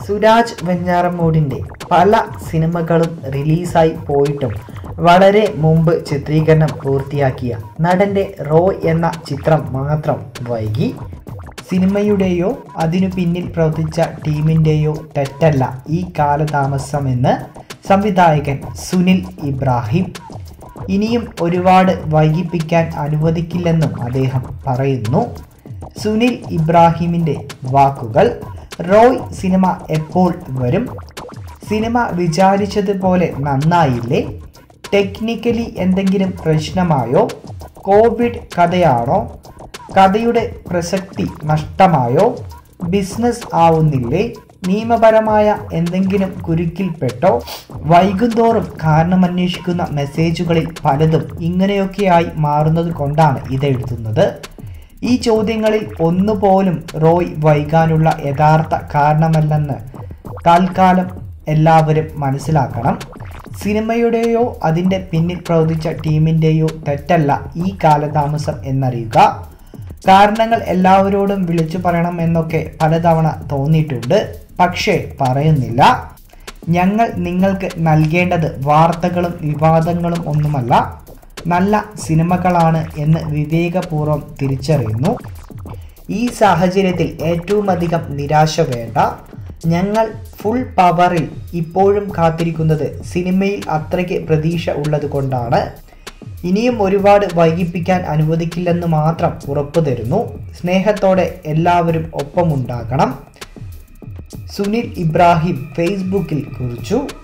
സുരാജ് വെഞ്ഞാറമ്മൂടിൻ്റെ പല സിനിമകളും റിലീസായി പോയിട്ടും വളരെ മുമ്പ് ചിത്രീകരണം പൂർത്തിയാക്കിയ നടൻ്റെ റോയ് എന്ന ചിത്രം മാത്രം വൈകി സിനിമയുടെയോ അതിനു പിന്നിൽ പ്രവർത്തിച്ച ടീമിൻ്റെയോ തെറ്റല്ല ഈ കാലതാമസമെന്ന് സംവിധായകൻ സുനിൽ ഇബ്രാഹിം ഇനിയും ഒരുപാട് വൈകിപ്പിക്കാൻ അനുവദിക്കില്ലെന്നും അദ്ദേഹം പറയുന്നു സുനിൽ ഇബ്രാഹിമിൻ്റെ വാക്കുകൾ റോയ് സിനിമ എപ്പോൾ വരും സിനിമ വിചാരിച്ചതുപോലെ നന്നായില്ലേ ടെക്നിക്കലി എന്തെങ്കിലും പ്രശ്നമായോ കോവിഡ് കഥയാണോ കഥയുടെ പ്രസക്തി നഷ്ടമായോ ബിസിനസ് ആവുന്നില്ലേ നിയമപരമായ എന്തെങ്കിലും കുരുക്കിൽപ്പെട്ടോ വൈകുന്തോറും കാരണമന്വേഷിക്കുന്ന മെസ്സേജുകളിൽ പലതും ഇങ്ങനെയൊക്കെയായി മാറുന്നത് കൊണ്ടാണ് ഇതെഴുതുന്നത് ഈ ചോദ്യങ്ങളിൽ ഒന്നുപോലും റോയ് വൈകാനുള്ള യഥാർത്ഥ കാരണമല്ലെന്ന് തൽക്കാലം എല്ലാവരും മനസ്സിലാക്കണം സിനിമയുടെയോ അതിൻ്റെ പിന്നിൽ പ്രവർത്തിച്ച ടീമിൻ്റെയോ തെറ്റല്ല ഈ കാലതാമസം എന്നറിയുക കാരണങ്ങൾ എല്ലാവരോടും വിളിച്ചു പറയണം എന്നൊക്കെ പലതവണ തോന്നിയിട്ടുണ്ട് പക്ഷേ പറയുന്നില്ല ഞങ്ങൾ നിങ്ങൾക്ക് നൽകേണ്ടത് വാർത്തകളും വിവാദങ്ങളും ഒന്നുമല്ല നല്ല സിനിമകളാണ് എന്ന് വിവേകപൂർവ്വം തിരിച്ചറിയുന്നു ഈ സാഹചര്യത്തിൽ ഏറ്റവും അധികം നിരാശ വേണ്ട ഞങ്ങൾ ഫുൾ പവറിൽ ഇപ്പോഴും കാത്തിരിക്കുന്നത് സിനിമയിൽ അത്രയ്ക്ക് പ്രതീക്ഷ ഉള്ളത് കൊണ്ടാണ് ഇനിയും ഒരുപാട് വൈകിപ്പിക്കാൻ അനുവദിക്കില്ലെന്ന് മാത്രം ഉറപ്പു തരുന്നു സ്നേഹത്തോടെ എല്ലാവരും ഒപ്പമുണ്ടാകണം സുനിൽ ഇബ്രാഹിം ഫേസ്ബുക്കിൽ കുറിച്ചു